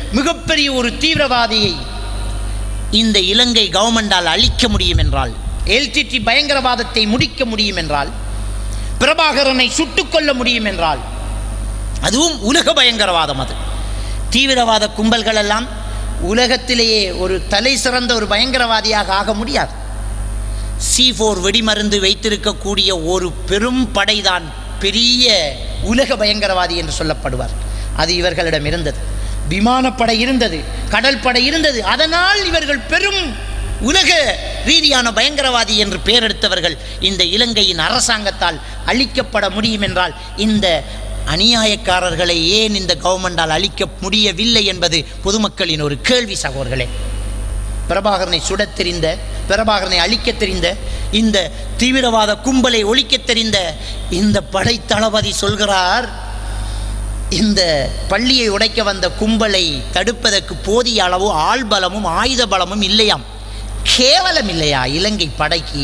மிகப்பெரிய ஒரு தீவிரவாதியை இந்த இலங்கை கவர்மெண்டால் அழிக்க முடியும் என்றால் எல்டிடி பயங்கரவாதத்தை முடிக்க முடியும் என்றால் பிரபாகரனை சுட்டுக் கொள்ள முடியும் என்றால் அதுவும் உலக பயங்கரவாதம் அது தீவிரவாத கும்பல்கள் எல்லாம் உலகத்திலேயே ஒரு தலை சிறந்த ஒரு பயங்கரவாதியாக ஆக முடியாது சி ஃபோர் வெடிமருந்து வைத்திருக்கக்கூடிய ஒரு பெரும் படைதான் பெரிய உலக பயங்கரவாதி என்று சொல்லப்படுவார் அது இவர்களிடம் இருந்தது விமானப்படை இருந்தது கடல் படை இருந்தது அதனால் இவர்கள் பெரும் உலக ரீதியான பயங்கரவாதி என்று பெயர் எடுத்தவர்கள் இந்த இலங்கையின் அரசாங்கத்தால் அழிக்கப்பட முடியும் என்றால் இந்த அநியாயக்காரர்களை ஏன் இந்த கவர்மெண்டால் அழிக்க முடியவில்லை என்பது பொதுமக்களின் ஒரு கேள்வி சகோதரர்களே பிரபாகரனை சுடத் தெரிந்த பிரபாகரனை அழிக்கத் தெரிந்த இந்த தீவிரவாத கும்பலை ஒழிக்கத் தெரிந்த இந்த படை தளபதி சொல்கிறார் இந்த பள்ளியை உடைக்க வந்த கும்பலை தடுப்பதற்கு போதிய அளவு ஆள் பலமும் ஆயுத பலமும் இல்லையாம் கேவலம் இல்லையா இலங்கை படைக்கு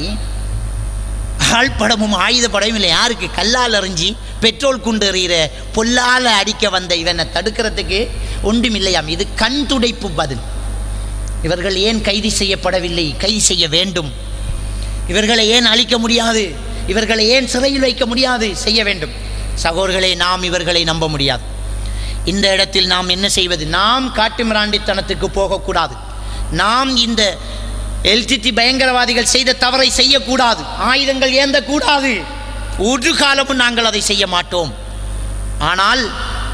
ஆள் படமும் ஆயுத படமும் இல்லை யாருக்கு கல்லால் எறிஞ்சி பெட்ரோல் குண்டு எறிகிற பொல்லால் அடிக்க வந்த இவனை தடுக்கிறதுக்கு ஒன்றும் இல்லையாம் இது கண் துடைப்பு பதில் இவர்கள் ஏன் கைது செய்யப்படவில்லை கைது செய்ய வேண்டும் இவர்களை ஏன் அழிக்க முடியாது இவர்களை ஏன் சிறையில் வைக்க முடியாது செய்ய வேண்டும் சகோதரர்களே நாம் இவர்களை நம்ப முடியாது இந்த இடத்தில் நாம் என்ன செய்வது நாம் காட்டுமிராண்டித்தனத்துக்கு போகக்கூடாது நாம் இந்த எல்டிடி பயங்கரவாதிகள் செய்த தவறை செய்யக்கூடாது ஆயுதங்கள் ஏந்தக்கூடாது ஒரு காலமும் நாங்கள் அதை செய்ய மாட்டோம் ஆனால்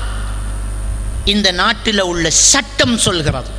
இந்த நாட்டில் உள்ள சட்டம் சொல்கிறது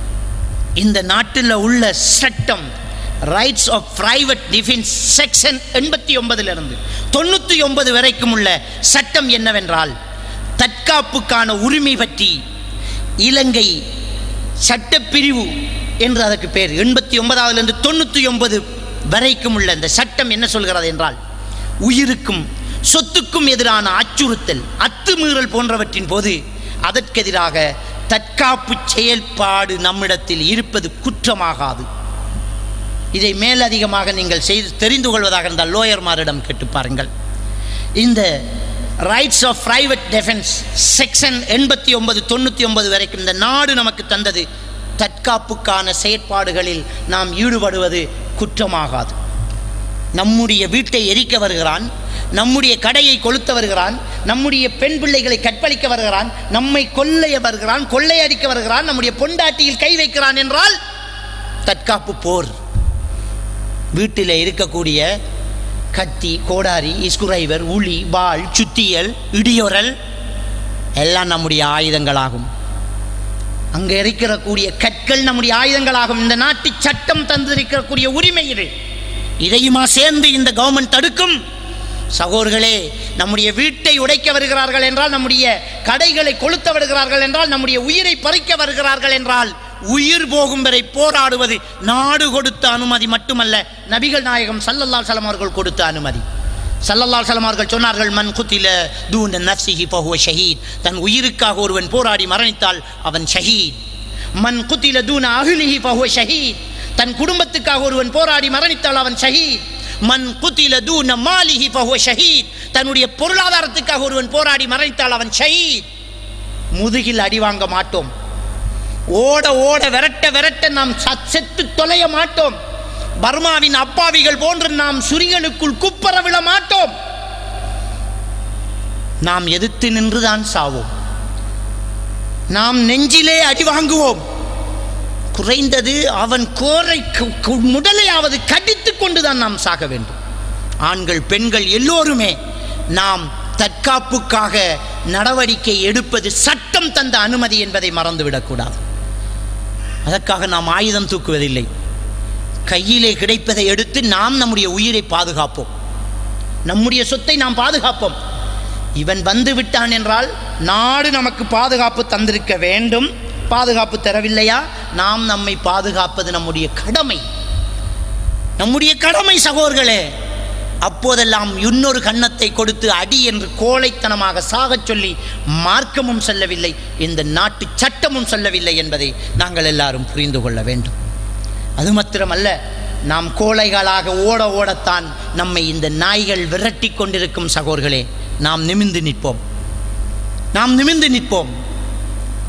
இந்த நாட்டில் உள்ள சட்டம் rights of private defence section எண்பத்தி ஒன்பதிலிருந்து தொண்ணூற்றி ஒன்பது வரைக்கும் உள்ள சட்டம் என்னவென்றால் தற்காப்புக்கான உரிமை பற்றி இலங்கை சட்டப்பிரிவு என்று அதற்கு பேர் எண்பத்தி ஒன்பதாவதுலேருந்து தொண்ணூற்றி ஒன்பது வரைக்கும் உள்ள இந்த சட்டம் என்ன சொல்கிறது என்றால் உயிருக்கும் சொத்துக்கும் எதிரான அச்சுறுத்தல் அத்துமீறல் போன்றவற்றின் போது அதற்கெதிராக தற்காப்பு செயல்பாடு நம்மிடத்தில் இருப்பது குற்றமாகாது இதை மேலதிகமாக நீங்கள் செய்து தெரிந்து கொள்வதாக இருந்தால் லோயர்மாரிடம் கேட்டு பாருங்கள் இந்த rights of private defence section எண்பத்தி ஒன்பது தொண்ணூற்றி ஒன்பது வரைக்கும் இந்த நாடு நமக்கு தந்தது தற்காப்புக்கான செயற்பாடுகளில் நாம் ஈடுபடுவது குற்றமாகாது நம்முடைய வீட்டை எரிக்க வருகிறான் நம்முடைய கடையை கொளுத்த வருகிறான் நம்முடைய பெண் பிள்ளைகளை கற்பழிக்க வருகிறான் நம்மை கொள்ளைய வருகிறான் கொள்ளையடிக்க வருகிறான் நம்முடைய பொண்டாட்டியில் கை வைக்கிறான் என்றால் தற்காப்பு போர் வீட்டில் இருக்கக்கூடிய கத்தி கோடாரி இஸ்குரைவர் உளி வாள் சுத்தியல் இடியொரல் எல்லாம் நம்முடைய ஆயுதங்களாகும் அங்கே இருக்கக்கூடிய கற்கள் நம்முடைய ஆயுதங்களாகும் இந்த நாட்டு சட்டம் தந்திருக்கக்கூடிய உரிமை இது இதையுமா சேர்ந்து இந்த கவர்மெண்ட் தடுக்கும் சகோதர்களே நம்முடைய வீட்டை உடைக்க வருகிறார்கள் என்றால் நம்முடைய கடைகளை கொளுத்த வருகிறார்கள் என்றால் நம்முடைய உயிரை பறிக்க வருகிறார்கள் என்றால் உயிர் போகும் வரை போராடுவது நாடு கொடுத்த அனுமதி மட்டுமல்ல நபிகள் நாயகம் சல்லல்லா சலம் அவர்கள் கொடுத்த அனுமதி சல்லல்லா சலம் அவர்கள் சொன்னார்கள் மன் குத்தில தூன நஃப்சிஹி பஹுவ ஷஹீத் தன் உயிருக்காக ஒருவன் போராடி மரணித்தால் அவன் ஷஹீத் மன் குத்தில தூன அஹ்லிஹி பஹுவ ஷஹீத் தன் குடும்பத்துக்காக ஒருவன் போராடி மரணித்தால் அவன் ஷஹீத் மன் குத்தில தூன மாலிஹி பஹுவ ஷஹீத் தன்னுடைய பொருளாதாரத்துக்காக ஒருவன் போராடி மரணித்தால் அவன் ஷஹீத் முதுகில் அடி வாங்க மாட்டோம் ஓட ஓட விரட்ட விரட்ட நாம் சத்- செத்து தொலைய மாட்டோம் பர்மாவின் அப்பாவிகள் போன்று நாம் சுரிகளுக்குள் குப்பர விழ மாட்டோம் நாம் எதிர்த்து நின்றுதான் சாவோம் நாம் நெஞ்சிலே அடி வாங்குவோம் குறைந்தது அவன் கோரை கு- கு- முதலையாவது கடித்து கொண்டுதான் நாம் சாக வேண்டும் ஆண்கள் பெண்கள் எல்லோருமே நாம் தற்காப்புக்காக நடவடிக்கை எடுப்பது சட்டம் தந்த அனுமதி என்பதை மறந்துவிடக்கூடாது அதற்காக நாம் ஆயுதம் தூக்குவதில்லை கையிலே கிடைப்பதை எடுத்து நாம் நம்முடைய உயிரை பாதுகாப்போம் நம்முடைய சொத்தை நாம் பாதுகாப்போம் இவன் வந்து விட்டான் என்றால் நாடு நமக்கு பாதுகாப்பு தந்திருக்க வேண்டும் பாதுகாப்பு தரவில்லையா நாம் நம்மை பாதுகாப்பது நம்முடைய கடமை நம்முடைய கடமை சகோதர்களே அப்போதெல்லாம் இன்னொரு கன்னத்தை கொடுத்து அடி என்று கோழைத்தனமாக சாகச் சொல்லி மார்க்கமும் சொல்லவில்லை இந்த நாட்டு சட்டமும் சொல்லவில்லை என்பதை நாங்கள் எல்லாரும் புரிந்து கொள்ள வேண்டும் அது மாத்திரமல்ல நாம் கோழைகளாக ஓட ஓடத்தான் நம்மை இந்த நாய்கள் விரட்டி கொண்டிருக்கும் சகோர்களே நாம் நிமிர்ந்து நிற்போம் நாம் நிமிர்ந்து நிற்போம்